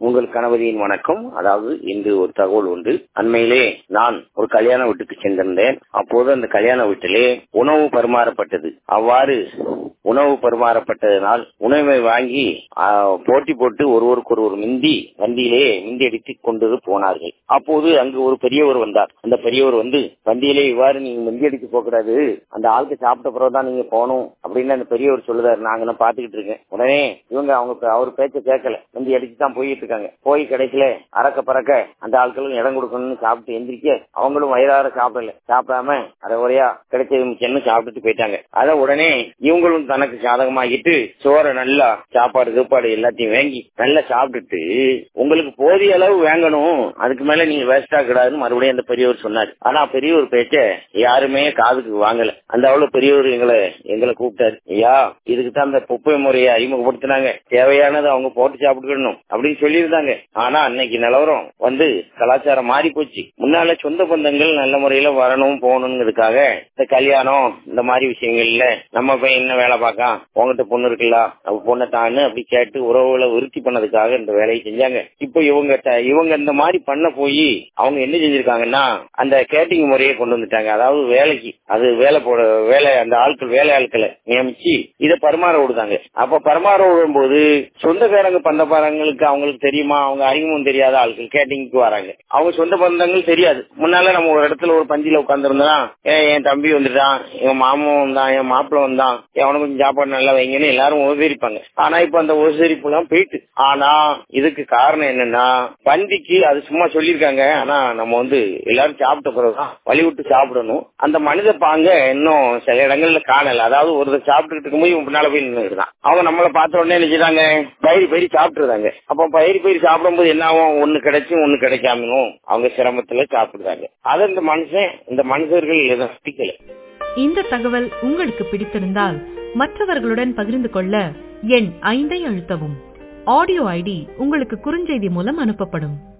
உங்கள் கணவரியின் வணக்கம் அதாவது இன்று ஒரு தகவல் உண்டு அண்மையிலே நான் ஒரு கல்யாண வீட்டுக்கு சென்றிருந்தேன் அப்போது அந்த கல்யாண வீட்டிலே உணவு பரிமாறப்பட்டது அவ்வாறு உணவு பரிமாறப்பட்டதனால் உணவை வாங்கி ஆ, போட்டி போட்டு ஒருவருக்கு ஒருவர் மிந்தி வண்டியிலே மிந்தி அடித்துக் கொண்டு போனார்கள் அப்போது அங்கு ஒரு பெரியவர் வந்தார் அந்த பெரியவர் வந்து வண்டியிலே இவ்வாறு நீங்க மிந்தி அடிக்க போகக்கூடாது அந்த ஆளுக்கு சாப்பிட்ட பிறகுதான் நீங்க போகணும் அப்படின்னு அந்த பெரியவர் சொல்லுதாரு நாங்க நான் பாத்துக்கிட்டு இருக்கேன் உடனே இவங்க அவங்க அவர் பேச்ச கேட்கல மிந்தி அடிச்சு தான் போயிட்டு இருக்காங்க போய் கடைசியில அறக்க பறக்க அந்த ஆட்களும் இடம் கொடுக்கணும்னு சாப்பிட்டு எந்திரிக்க அவங்களும் வயிறார சாப்பிடல சாப்பிடாம அதை ஒரையா கிடைச்சது மிச்சம்னு சாப்பிட்டுட்டு போயிட்டாங்க அத உடனே இவங்களும் தனக்கு சாதகமாக்கிட்டு சோறை நல்லா சாப்பாடு கீப்பாடு எல்லாத்தையும் வாங்கி நல்லா சாப்பிட்டுட்டு உங்களுக்கு போதிய அளவு வாங்கணும் அதுக்கு மேல நீங்க வேஸ்டா கூடாதுன்னு மறுபடியும் அந்த பெரியவர் சொன்னாரு ஆனா பெரியவர் பேச்ச யாருமே காதுக்கு வாங்கல அந்த அவ்வளவு பெரியவர் எங்களை எங்களை கூப்பிட்டாரு ஐயா இதுக்கு தான் அந்த குப்பை முறையை அறிமுகப்படுத்தினாங்க தேவையானது அவங்க போட்டு சாப்பிட்டுக்கணும் அப்படின்னு சொல்லியிருந்தாங்க ஆனா அன்னைக்கு நிலவரம் வந்து கலாச்சாரம் மாறி போச்சு முன்னால சொந்த பந்தங்கள் நல்ல முறையில வரணும் போகணுங்கிறதுக்காக இந்த கல்யாணம் இந்த மாதிரி விஷயங்கள்ல நம்ம பையன் என்ன வேலை பார்க்கான் உங்ககிட்ட பொண்ணு இருக்குல்ல அவ பொண்ணை தான்னு அப்படி கேட்டு உறவுகளை விருத்தி பண்ணதுக்காக இந்த வேலையை செஞ்சாங்க இப்போ இவங்க த- இவங்க இந்த மாதிரி பண்ண போய் அவங்க என்ன செஞ்சிருக்காங்கன்னா அந்த கேட்டிங் முறையை கொண்டு வந்துட்டாங்க அதாவது வேலைக்கு அது வேலை போட வேலை அந்த ஆட்கள் வேலை ஆட்களை நியமிச்சு இதை பரிமாற விடுதாங்க அப்ப பரிமாற விடும்போது சொந்தக்காரங்க பந்தக்காரங்களுக்கு அவங்களுக்கு தெரியுமா அவங்க அறிமுகம் தெரியாத ஆட்கள் கேட்டிங்க்கு வராங்க அவங்க சொந்த பந்தங்கள் தெரியாது முன்னால நம்ம ஒரு இடத்துல ஒரு பந்தியில உட்கார்ந்துருந்தா என் தம்பி வந்துட்டான் என் மாமன் வந்தான் என் மாப்பிள்ள வந்தான் அவனுக்கு கொஞ்சம் சாப்பாடு நல்லா வைங்கன்னு எல்லாரும் உபசரிப்பாங்க ஆனா இப்ப அந்த உபசரிப்பு எல்லாம் போயிட்டு ஆனா இதுக்கு காரணம் என்னன்னா பந்திக்கு அது சும்மா சொல்லியிருக்காங்க ஆனா நம்ம வந்து எல்லாரும் சாப்பிட்ட பிறகுதான் வழி விட்டு சாப்பிடணும் அந்த மனித பாங்க இன்னும் சில இடங்கள்ல காணல அதாவது ஒருத்தர் சாப்பிட்டுக்கிட்டு இருக்கும்போது இவன் பின்னால போய் நின்றுதான் அவங்க நம்மள பார்த்த உடனே நினைச்சாங்க பயிர் பயிர் சாப்பிட்டுருந்தாங்க அப்ப பயிர் பயிர் சாப்பிடும்போது என்ன ஆகும் ஒண்ணு கிடைச்சும் ஒண்ணு கிடைக்காமலும் அவங்க சிரமத்துல சாப்பிடுறாங்க அதை இந்த மனுஷன் இந்த மனுஷர்கள் எதை பிடிக்கல இந்த தகவல் உங்களுக்கு பிடித்திருந்தால் மற்றவர்களுடன் பகிர்ந்து கொள்ள எண் ஐந்தை அழுத்தவும் ஆடியோ ஐடி உங்களுக்கு குறுஞ்செய்தி மூலம் அனுப்பப்படும்